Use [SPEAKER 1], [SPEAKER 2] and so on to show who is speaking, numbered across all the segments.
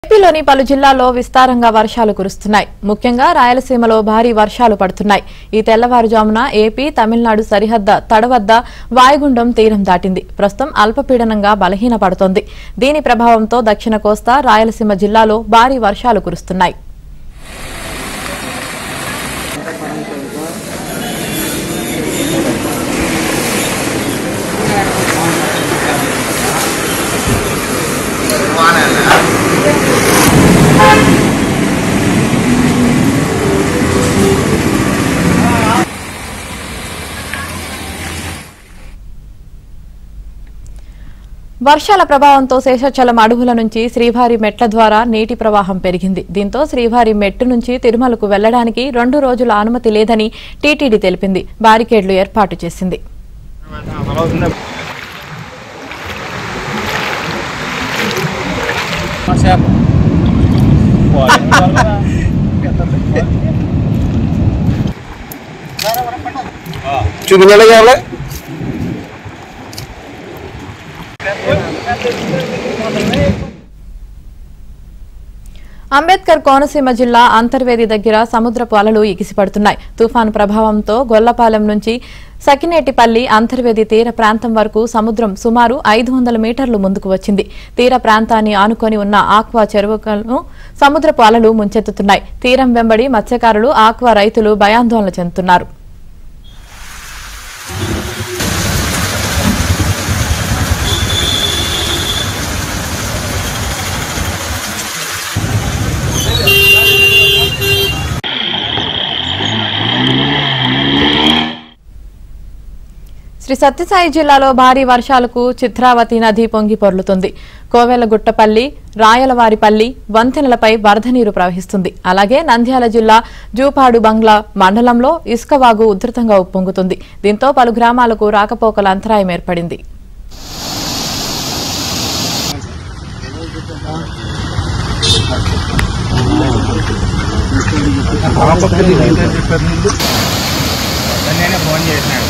[SPEAKER 1] ఏపీలోని పలు జిల్లాల్లో విస్తారంగా వర్షాలు కురుస్తున్నాయి ముఖ్యంగా రాయలసీమలో భారీ వర్షాలు పడుతున్నాయి ఈ తెల్లవారుజామున ఏపీ తమిళనాడు సరిహద్ద తడవద్ద వాయుగుండం తీరం దాటింది ప్రస్తుతం అల్పపీడనంగా బలహీనపడుతోంది దీని ప్రభావంతో దక్షిణ కోస్తా రాయలసీమ జిల్లాలో భారీ వర్షాలు కురుస్తున్నాయి వర్షాల ప్రభావంతో శేషాచలం అడవుల నుంచి శ్రీవారి మెట్ల ద్వారా నీటి ప్రవాహం పెరిగింది దీంతో శ్రీవారి మెట్టు నుంచి తిరుమలకు వెళ్లడానికి రెండు రోజుల అనుమతి లేదని టీటీడీ తెలిపింది బారికేడ్లు ఏర్పాటు చేసింది
[SPEAKER 2] చూపించాలి కావాలి
[SPEAKER 1] అంబేద్కర్ కోనసీమ జిల్లా అంతర్వేది దగ్గర సముద్రపు అలలు ఎగిసిపడుతున్నాయి తుఫాను ప్రభావంతో గొల్లపాలెం నుంచి సకినేటిపల్లి అంతర్వేది తీర ప్రాంతం వరకు సముద్రం సుమారు ఐదు వందల మీటర్లు ముందుకు వచ్చింది తీర ప్రాంతాన్ని ఆనుకొని ఉన్న ఆక్వా చెరువులను సముద్రపు అలలు ముంచెత్తుతున్నాయి తీరం వెంబడి మత్స్యకారులు ఆక్వా రైతులు భయాందోళన చెందుతున్నారు శ్రీ సత్యసాయి జిల్లాలో భారీ వర్షాలకు చిత్రావతి నది పొంగి పొర్లుతుంది కోవెలగుట్టపల్లి రాయలవారిపల్లి వంతెనలపై వరద నీరు ప్రవహిస్తుంది అలాగే నంద్యాల జిల్లా జూపాడు బంగ్లా మండలంలో ఇసుకవాగు ఉధృతంగా ఉప్పొంగుతుంది దీంతో పలు గ్రామాలకు రాకపోకల అంతరాయం ఏర్పడింది
[SPEAKER 3] నేనే ఫోన్ చేసినాడు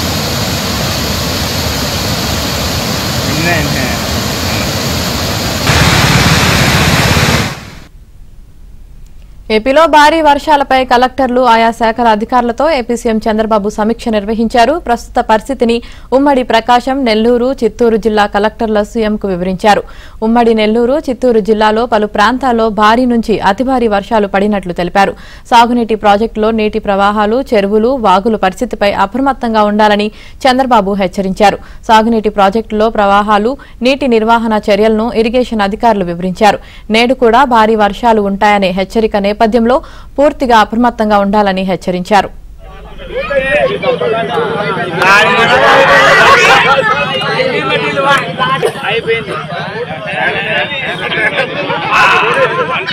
[SPEAKER 3] నిన్నే నిన్నే.
[SPEAKER 1] ఏపీలో భారీ వర్షాలపై కలెక్టర్లు ఆయా శాఖల అధికారులతో ఏపీ సీఎం చంద్రబాబు సమీక్ష నిర్వహించారు ప్రస్తుత పరిస్థితిని ఉమ్మడి ప్రకాశం నెల్లూరు చిత్తూరు జిల్లా కలెక్టర్ల సీఎంకు వివరించారు ఉమ్మడి నెల్లూరు చిత్తూరు జిల్లాలో పలు ప్రాంతాల్లో భారీ నుంచి అతి భారీ వర్షాలు పడినట్లు తెలిపారు సాగునీటి ప్రాజెక్టులో నీటి ప్రవాహాలు చెరువులు వాగుల పరిస్థితిపై అప్రమత్తంగా ఉండాలని చంద్రబాబు హెచ్చరించారు సాగునీటి ప్రాజెక్టులో ప్రవాహాలు నీటి నిర్వహణ చర్యలను ఇరిగేషన్ అధికారులు వివరించారు నేడు కూడా భారీ వర్షాలు ఉంటాయనే హెచ్చరిక నేపథ్యంలో పూర్తిగా అప్రమత్తంగా ఉండాలని హెచ్చరించారు
[SPEAKER 3] అయిపోయింది